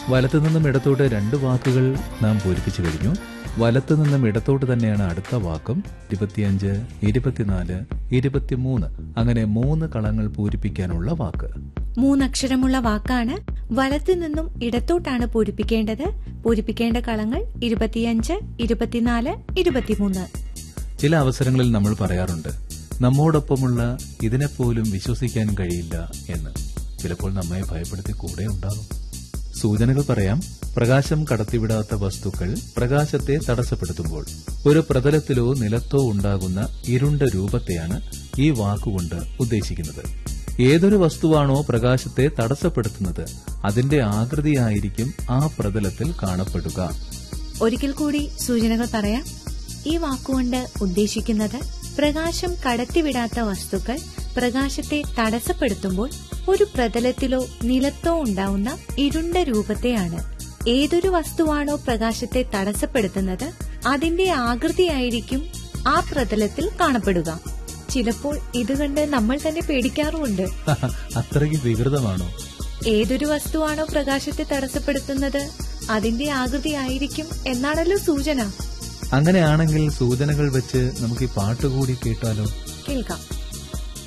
വലത്തു നിന്നും ഇടത്തോട്ട് രണ്ട് വാക്കുകൾ നാം പൂരിപ്പിച്ചു കഴിഞ്ഞു വലത്തു നിന്നും ഇടത്തോട്ട് തന്നെയാണ് അടുത്ത വാക്കും ഇരുപത്തിയഞ്ച് ഇരുപത്തിനാല് ഇരുപത്തിമൂന്ന് അങ്ങനെ മൂന്ന് കളങ്ങൾ പൂരിപ്പിക്കാനുള്ള വാക്ക് മൂന്നക്ഷരമുള്ള വാക്കാണ് വലത്തു നിന്നും ഇടത്തോട്ടാണ് പൂരിപ്പിക്കേണ്ടത് പൂരിപ്പിക്കേണ്ട കളങ്ങൾ ഇരുപത്തിയഞ്ച് ഇരുപത്തിനാല് ഇരുപത്തിമൂന്ന് ചില അവസരങ്ങളിൽ നമ്മൾ പറയാറുണ്ട് നമ്മോടൊപ്പമുള്ള ഇതിനെപ്പോലും വിശ്വസിക്കാൻ കഴിയില്ല എന്ന് ചിലപ്പോൾ നമ്മെ ഭയപ്പെടുത്തി കൂടെ ഉണ്ടാകും സൂചനകൾ പറയാം പ്രകാശം കടത്തിവിടാത്ത വസ്തുക്കൾ പ്രകാശത്തെ തടസ്സപ്പെടുത്തുമ്പോൾ ഒരു പ്രതലത്തിലോ നിലത്തോ ഉണ്ടാകുന്ന ഇരുണ്ട രൂപത്തെയാണ് ഈ വാക്കുകൊണ്ട് ഉദ്ദേശിക്കുന്നത് ഏതൊരു വസ്തുവാണോ പ്രകാശത്തെ തടസ്സപ്പെടുത്തുന്നത് അതിന്റെ ആകൃതിയായിരിക്കും ആ പ്രതലത്തിൽ കാണപ്പെടുക ഒരിക്കൽ കൂടി സൂചനകൾ പറയാം ഈ വാക്കുകൊണ്ട് ഉദ്ദേശിക്കുന്നത് പ്രകാശം കടത്തിവിടാത്ത വസ്തുക്കൾ പ്രകാശത്തെ തടസ്സപ്പെടുത്തുമ്പോൾ ഒരു പ്രതലത്തിലോ നിലത്തോ ഉണ്ടാവുന്ന ഇരുണ്ട രൂപത്തെയാണ് ഏതൊരു വസ്തുവാണോ പ്രകാശത്തെ തടസ്സപ്പെടുത്തുന്നത് അതിന്റെ ആകൃതിയായിരിക്കും ആ പ്രതലത്തിൽ കാണപ്പെടുക ചിലപ്പോൾ ഇത് കണ്ട് നമ്മൾ തന്നെ പേടിക്കാറുമുണ്ട് അത്രയ്ക്ക് വികൃതമാണോ ഏതൊരു വസ്തുവാണോ പ്രകാശത്തെ തടസ്സപ്പെടുത്തുന്നത് അതിന്റെ ആകൃതിയായിരിക്കും എന്നാണല്ലോ സൂചന അങ്ങനെയാണെങ്കിൽ സൂചനകൾ വെച്ച് നമുക്ക് ഈ പാട്ടുകൂടി കേട്ടാലോ കേൾക്കാം